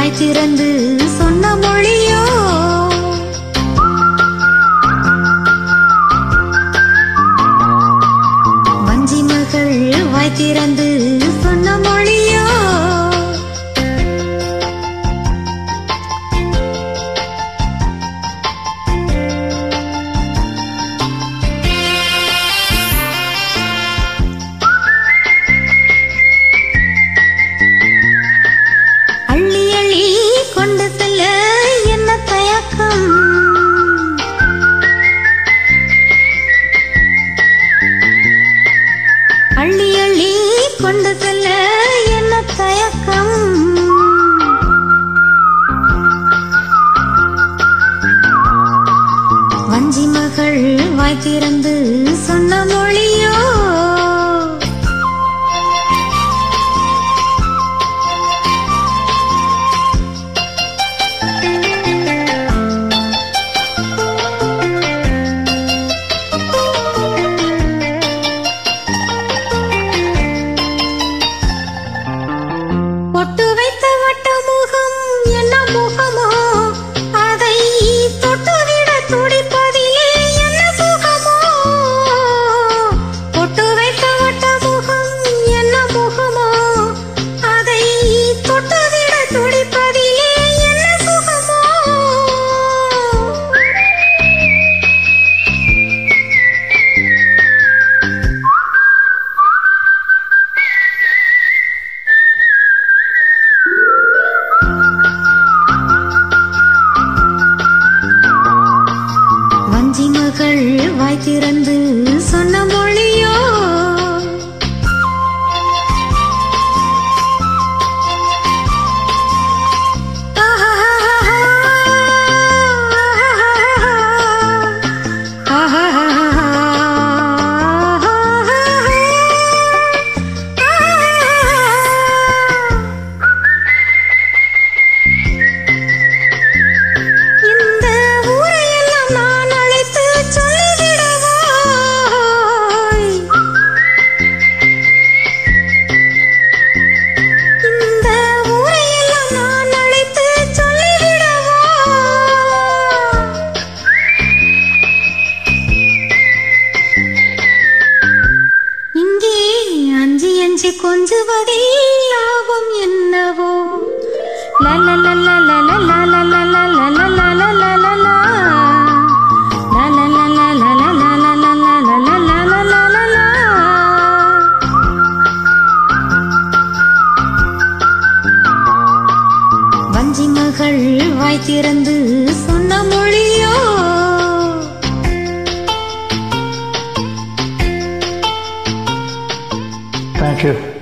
வாய் திறந்து சொன்ன மொழியோ வஞ்சி மகள் வாய் திறந்து சொன்ன மொழியோ அள்ளி அள்ளி கொண்டு செல்ல என்ன தயக்கம் அள்ளி அள்ளி கொண்டு செல்ல என்ன தயக்கம் வஞ்சி மகள் வாய் திறந்து சொன்ன மொழியோ பொட்டு வைத்த வட்ட முகம் என்ன முகமோ அதை தொட்டுவிட துடிப்பதிலே என்ன சுகமோ பொட்டு வைத்த வட்ட முகம் என்ன முகமோ அதை தொட்டுவிட துடிப்பதிலே என்ன சுகமோ வஞ்சி மகள் வாய் திறந்து சொன்ன மொழியோ இந்த ஊரையெல்லாம் நான் அழைத்து சொல்லிவிடவா இந்த ஊரையெல்லாம் நான் அழைத்து சொல்லிவிடவா இங்கே அஞ்சி அஞ்சி கொஞ்சுவதில் லாபம் என்னவோ வஞ்சி மகள் வாய் திறந்து சொன்ன மொழியோ Thank you.